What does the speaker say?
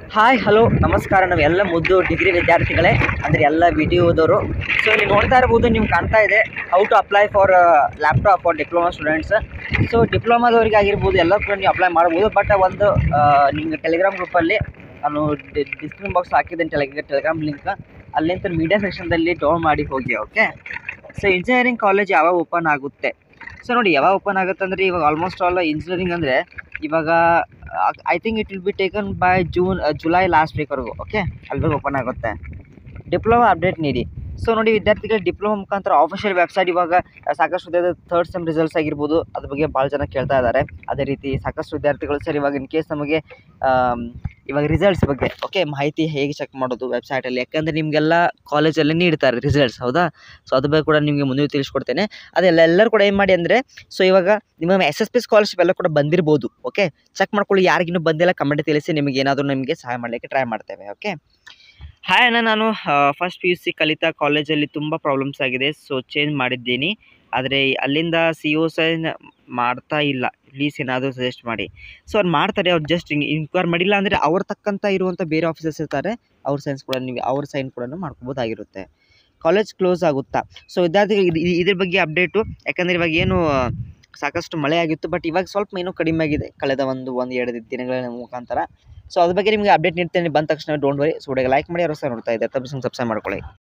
hi hello ನಮಸ್ಕಾರ ನಾವೆಲ್ಲ ಮುದ್ದು ಡಿಗ್ರಿ ವಿದ್ಯಾರ್ಥಿಗಳೇ ಅಂದರೆ ಎಲ್ಲ ವಿಡಿಯೋದವರು ಸೊ ಇಲ್ಲಿ ನೋಡ್ತಾ ಇರ್ಬೋದು ನಿಮ್ಗೆ ಕಾಣ್ತಾ ಇದೆ how to apply for laptop for diploma students so ಡಿಪ್ಲೊಮಾದವ್ರಿಗೆ ಆಗಿರ್ಬೋದು ಎಲ್ಲ ಕೂಡ ನೀವು ಅಪ್ಲೈ ಮಾಡ್ಬೋದು ಬಟ್ ಒಂದು ಆ, ನಿಮ್ಗೆ ಟೆಲಿಗ್ರಾಮ್ ಗ್ರೂಪಲ್ಲಿ ನಾನು ಡಿಸ್ಕ್ರಿಪ್ಷನ್ ಬಾಕ್ಸ್ ಹಾಕಿದ್ದೇನೆ ಟೆಲಿಗ ಟೆಲಿಗ್ರಾಮ್ ಲಿಂಕ್ ಅಲ್ಲಿಂದ ಮೀಡಿಯಾ ಸೆಕ್ಷನ್ದಲ್ಲಿ ಡೌನ್ ಮಾಡಿ ಹೋಗಿ ಓಕೆ ಸೊ ಇಂಜಿನಿಯರಿಂಗ್ ಕಾಲೇಜ್ ಯಾವಾಗ ಓಪನ್ ಆಗುತ್ತೆ ಸೊ ನೋಡಿ ಯಾವಾಗ ಓಪನ್ ಆಗುತ್ತೆ ಅಂದರೆ ಇವಾಗ ಆಲ್ಮೋಸ್ಟ್ ಆಲ್ ಇಂಜಿನಿಯರಿಂಗ್ ಅಂದರೆ ಇವಾಗ I think it will be taken by June July last ವೀಕ್ವರೆಗೂ ಓಕೆ ಅಲ್ಲಿಗೆ ಓಪನ್ ಆಗುತ್ತೆ ಡಿಪ್ಲೊಮಾ ಅಪ್ಡೇಟ್ ನೀಡಿ ಸೊ ನೋಡಿ ವಿದ್ಯಾರ್ಥಿಗಳು ಡಿಪ್ಲೊಮಾ ಮುಖಾಂತರ ಆಫಿಷಿಯಲ್ ವೆಬ್ಸೈಟ್ ಇವಾಗ ಸಾಕಷ್ಟು ವಿದ್ಯಾರ್ಥಿ ಥರ್ಡ್ ಸೆಮ್ ರಿಸಲ್ಟ್ಸ್ ಆಗಿರ್ಬೋದು ಅದ್ರ ಬಗ್ಗೆ ಭಾಳ ಜನ ಕೇಳ್ತಾ ಇದ್ದಾರೆ ಅದೇ ರೀತಿ ಸಾಕಷ್ಟು ವಿದ್ಯಾರ್ಥಿಗಳು ಸರ್ ಇವಾಗ ಇನ್ ಕೇಸ್ ನಮಗೆ ಆಮ್, ಇವಾಗ ರಿಸಲ್ಟ್ಸ್ ಬಗ್ಗೆ ಓಕೆ ಮಾಹಿತಿ ಹೇಗೆ ಚೆಕ್ ಮಾಡೋದು ವೆಬ್ಸೈಟಲ್ಲಿ ಯಾಕಂದರೆ ನಿಮಗೆಲ್ಲ ಕಾಲೇಜಲ್ಲಿ ನೀಡ್ತಾರೆ ರಿಸಲ್ಟ್ಸ್ ಹೌದಾ ಸೊ ಅದ್ರ ಬಗ್ಗೆ ಕೂಡ ನಿಮಗೆ ಮುಂದೆ ತಿಳಿಸ್ಕೊಡ್ತೇನೆ ಅದೆಲ್ಲ ಎಲ್ಲರೂ ಕೂಡ ಏನು ಮಾಡಿ ಅಂದರೆ ಸೊ ಇವಾಗ ನಿಮ್ಮ ಎಸ್ ಎಸ್ ಪಿ ಸ್ಕಾಲರ್ಶಿಪ್ ಎಲ್ಲ ಕೂಡ ಬಂದಿರ್ಬೋದು ಓಕೆ ಚೆಕ್ ಮಾಡ್ಕೊಳ್ಳಿ ಯಾರಿಗಿನ್ನೂ ಬಂದಿಲ್ಲ ಕಮೆಂಟ್ ತಿಳಿಸಿ ನಿಮಗೆ ಏನಾದರೂ ನಿಮಗೆ ಸಹಾಯ ಮಾಡಲಿಕ್ಕೆ ಟ್ರೈ ಮಾಡ್ತೇವೆ ಓಕೆ ಹಾಯ್ ಅಣ್ಣ ನಾನು ಫಸ್ಟ್ ಪಿ ಯು ಸಿ ಕಲಿತಾ ಕಾಲೇಜಲ್ಲಿ ತುಂಬ ಪ್ರಾಬ್ಲಮ್ಸ್ ಆಗಿದೆ ಸೊ ಚೇಂಜ್ ಮಾಡಿದ್ದೀನಿ ಆದರೆ ಅಲ್ಲಿಂದ ಸಿ ಒ ಸೈನ್ ಮಾಡ್ತಾ ಇಲ್ಲ ಪ್ಲೀಸ್ ಏನಾದರೂ ಸಜೆಸ್ಟ್ ಮಾಡಿ ಸೊ ಅವ್ರು ಮಾಡ್ತಾರೆ ಅವ್ರು ಜಸ್ಟ್ ಇನ್ಕ್ವೈರ್ ಮಾಡಿಲ್ಲ ಅಂದರೆ ಅವ್ರ ತಕ್ಕಂಥ ಇರುವಂಥ ಬೇರೆ ಆಫೀಸರ್ಸ್ ಇರ್ತಾರೆ ಅವ್ರ ಸೈನ್ಸ್ ಕೂಡ ನೀವು ಅವ್ರ ಸೈನ್ ಕೂಡ ಮಾಡ್ಕೋಬೋದಾಗಿರುತ್ತೆ ಕಾಲೇಜ್ ಕ್ಲೋಸ್ ಆಗುತ್ತಾ ಸೊ ವಿದ್ಯಾರ್ಥಿಗಳು ಇದ್- ಇದ್- ಇದ್ರ ಬಗ್ಗೆ ಅಪ್ಡೇಟು ಯಾಕಂದರೆ ಇವಾಗ ಏನು ಸಾಕಷ್ಟು ಮಳೆ ಆಗಿತ್ತು ಬಟ್ ಇವಾಗ ಸ್ವಲ್ಪ ಏನೋ ಕಡಿಮೆ ಆಗಿದೆ ಕಳೆದ ಒಂದು ಒಂದು ಎರಡು ದಿನಗಳ ಮುಖಾಂತರ ಸೊ ಅದ್ರ ಬಗ್ಗೆ ನಿಮಗೆ ಅಪ್ಡೇಟ್ ನೀಡ್ತೇನೆ ಬಂದ ತಕ್ಷಣ ಡೋಂಟ್ ವರಿ ಸೊ ಲೈಕ್ ಮಾಡಿ ಅವ್ರು ಸಹ ನೋಡ್ತಾ ಇದ್ದಾರೆ ತಪ್ಪಿಸಿ ಸಬ್ಸ್ಕ್ರೈಬ್ ಮಾಡ್ಕೊಳ್ಳಿ